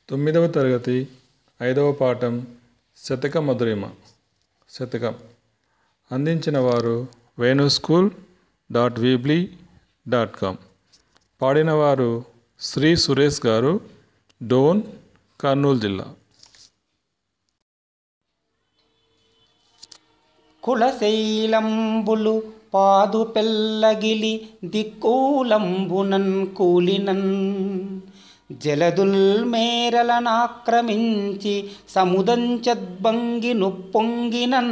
తొమ్మిదవ తరగతి ఐదవ పాఠం శతక మధురిమ శతకం అందించిన వారు Venu school dot weebly dot com పాడినవారు శ్రీ సురేష్ గారు డోన్ కర్నూలు జిల్లా కులశైలంబులు పాదు పెల్లగిలి దిక్కూలంబునన్ కూలినన్ జలదుల్ మేరలనాక్రమించి సముదంచద్భంగి నుప్పొంగినన్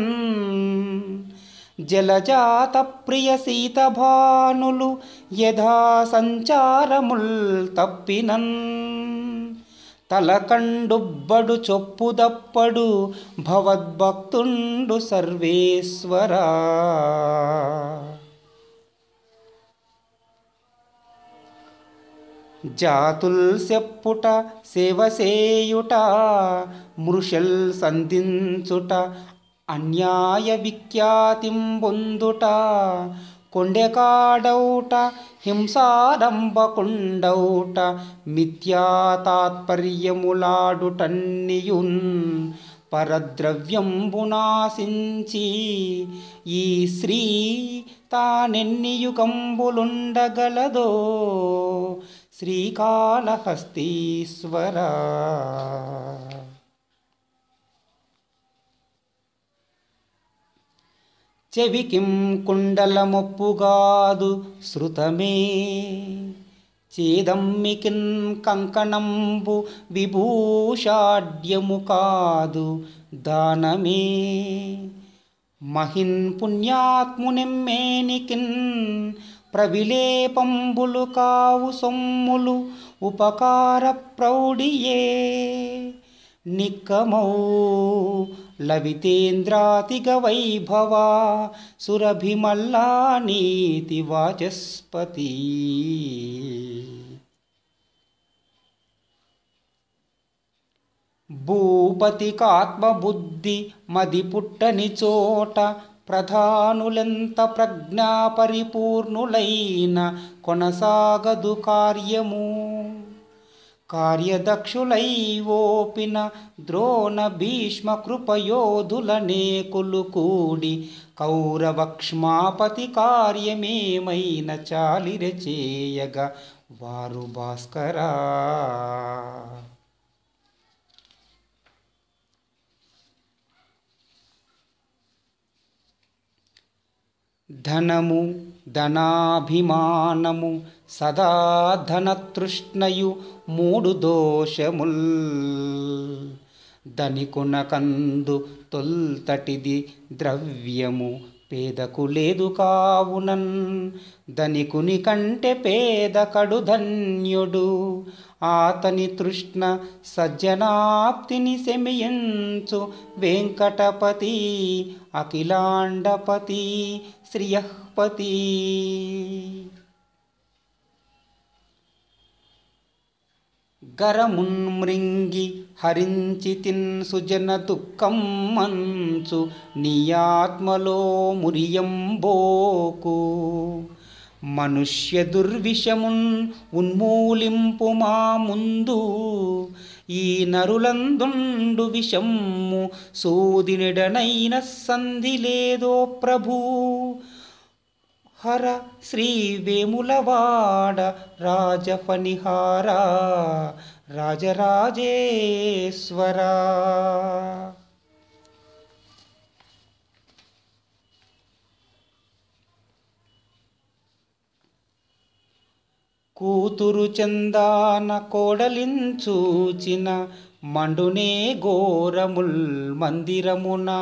జలజాత ప్రియ సీతభానులు యథా సంచారముల్ తప్పినన్ తలకండుబ్బడు చొప్పుదప్పడు భవద్భక్తుండు సర్వేశ్వరా జాతుల్ సెప్పుట సేవసేయుట మృషల్ సంధించుట అన్యాయ విఖ్యాతిం పొందుట కొండెకాడౌట హింసారంభకుండౌట మిథ్యా తాత్పర్యములాడుటన్నియున్ పరద్రవ్యంబునాశించి ఈ శ్రీ తానెన్ని యుగంబులుండగలదో శ్రీకాళహస్తీశ్వరా చెవికిం కుండలమొప్పుగాదు శృతమే చేదమ్మికిన్ కంకణంబు విభూషాడ్యము కాదు దానమే మహిన్ పుణ్యాత్మునెమ్మేనికిన్ ప్రవిలేపంబులు కావు సొమ్ములు ఉపకార ప్రౌఢియే నిక్కమౌ లవితేంద్రాతిగ వైభవ సురభిమల్లా నీతి వాచస్పతి భూపతికాత్మబుద్ధి మది పుట్టని చోట ప్రధానులెంత ప్రజ్ఞా పరిపూర్ణులైన కొనసాగదు కార్యము కార్యదక్షులై ఓపిన ద్రోణ భీష్మ కృపయోధుల నేకులు కూడి కౌరవక్ష్మాపతి కార్యమేమైన చాలిర చేయగా వారు భాస్కరా ధనము ధనాభిమానము సదా ధనతృష్ణయు మూడు దోషముల్ ధనికున కందు తొల్తటిది ద్రవ్యము పేదకు లేదు కావునన్ ధనికుని కంటే పేదకడు ధన్యుడు ఆతని తృష్ణ సజ్జనాప్తిని శమియంచు వెంకటపతి అఖిలాండపతి శ్రియఃపతి గరమున్మృంగి హరించి తిన్ సుజన దుఃఖం మంచు నీయాత్మలో మురియంబోకు మనుష్య దుర్విషమున్ ఉన్మూలింపు మా ముందు ఈ నరులందుండు విషమ్ము సూదినిడనైన సంధి లేదో ప్రభూ హర శ్రీ వేములవాడ రాజఫనిహార రాజరాజేశ్వరా కూతురు చందాన కోడలించూచిన మండునే ఘోరముల్ మందిరమునా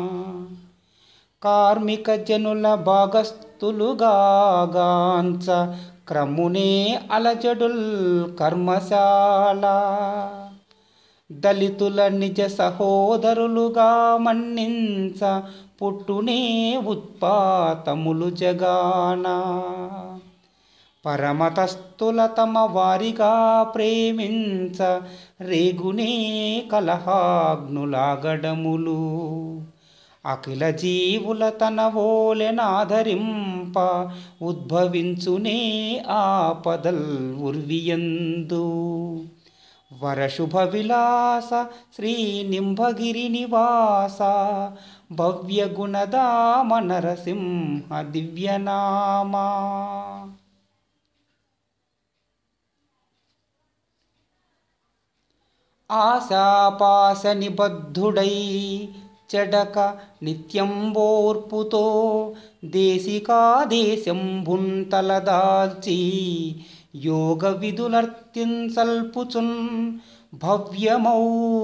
కార్మిక జనుల భాగస్థులుగాగాంచ క్రమునే అలజడుల్ కర్మశాల దళితుల నిజ సహోదరులుగా మన్నించ పుట్టునే ఉత్పాతములు జగానా పరమతస్థుల తమ వారిగా ప్రేమించ రేగునే కలహాగ్నులాగడములు అఖిల జీవుల తన ఓలెనాదరింప ఉద్భవించునే ఆపదల్ ఉర్వియందు వరశుభ విలాస శ్రీ నింభగిరి నివాస భవ్య గుణదామ నరసింహ దివ్యనామా ఆశాపాశ నిబద్ధుడై చెడక నిత్యంబోర్పుతో దేశికాదేశంభున్ తలదాల్చి యోగ విధులర్తింసల్పుచున్ భవ్యమౌ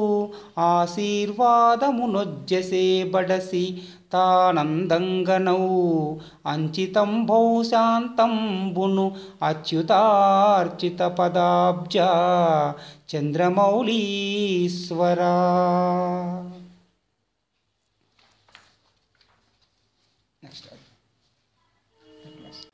ఆశీర్వాదమునొజ్జసే బడసి తానందంగనౌ అంచితంభౌ శాంతంబును అచ్యుతార్చిత పదాబ్జ చంద్రమౌళీశ్వరా